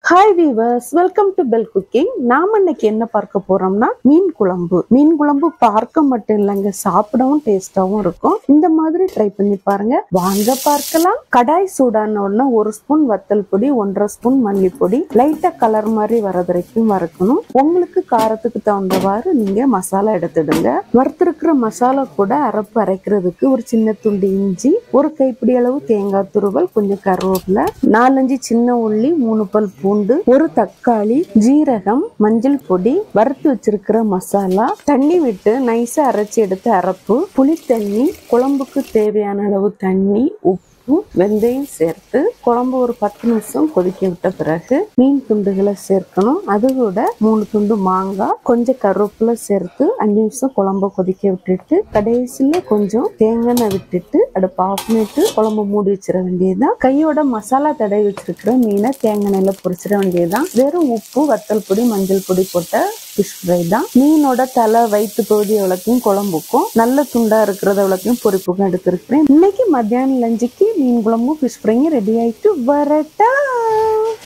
hi viewers welcome to Bell cooking நாம இன்னைக்கு என்ன பார்க்க போறோம்னா மீன் குழம்பு மீன் குழம்பு பார்க்க மட்டும் இல்லைங்க சாப்பிடவும் டேஸ்டாவும் இருக்கும் இந்த மாதிரி ட்ரை பண்ணி பாருங்க வாங்க பார்க்கலாம் கடாய் சூடான உடனே ஒரு ஸ்பூன் வத்தல் பொடி ஒன்றரை ஸ்பூன் மல்லிப்பொடி லைட்டா கலர் மாதிரி வர வரைக்கும் வறுக்கணும் உங்களுக்கு காரத்துக்கு தகுந்தவாறு நீங்க மசாலா எடுத்துடுங்க வறுத்திருக்கிற மசாலா கூட அரைப்பு அரைக்கிறதுக்கு ஒரு சின்ன துண்டு இஞ்சி ஒரு கைப்பிடி அளவு தேங்காய் துருவல் கொஞ்சம் கருவேப்பிலை நாலஞ்சு சின்ன உள்ளி மூணு பல் பூண்டு ஒரு தக்காளி ஜீரகம் மஞ்சள் பொடி வறுத்து வச்சிருக்கிற மசாலா தண்ணி விட்டு நைஸா அரைச்சி எடுத்து அரப்பு புளி தண்ணி குழம்புக்கு தேவையான அளவு தண்ணி உப்பு வெந்தயம் சேர்த்து குழம்பு ஒரு பத்து நிமிஷம் கொதிக்க விட்ட பிறகு மீன் துண்டுகளை சேர்க்கணும் அது கூட மூணு துண்டு மாங்காய் கொஞ்சம் கருவேப்பிலை சேர்த்து அஞ்சு நிமிஷம் குழம்ப கொதிக்க விட்டுட்டு கடைசியில கொஞ்சம் தேங்காய் எண்ணெய் விட்டுட்டு அடுப்பு ஆஃப் பண்ணிட்டு குழம்பு மூடி வச்சிட வேண்டியதுதான் கையோட மசாலா தடவி வச்சிருக்கிற மீனை தேங்காய் எண்ணெயில பொரிச்சிட வேண்டியதுதான் வெறும் உப்பு வத்தல் பொடி மஞ்சள் பொடி போட்ட ஃபிஷ் ஃப்ரை தான் மீனோட தலை வயிற்று பகுதி எவ்வளோத்தையும் குழம்புக்கும் நல்ல துண்டா இருக்கிறது எவ்வளோத்தையும் பொரிப்புக்கும் எடுத்திருக்கிறேன் இன்னைக்கு மத்தியானம் லஞ்சுக்கு மீன் குழம்பும் ஃபிஷ் ஃப்ரையும் ரெடி ஆயிட்டு வரட்டா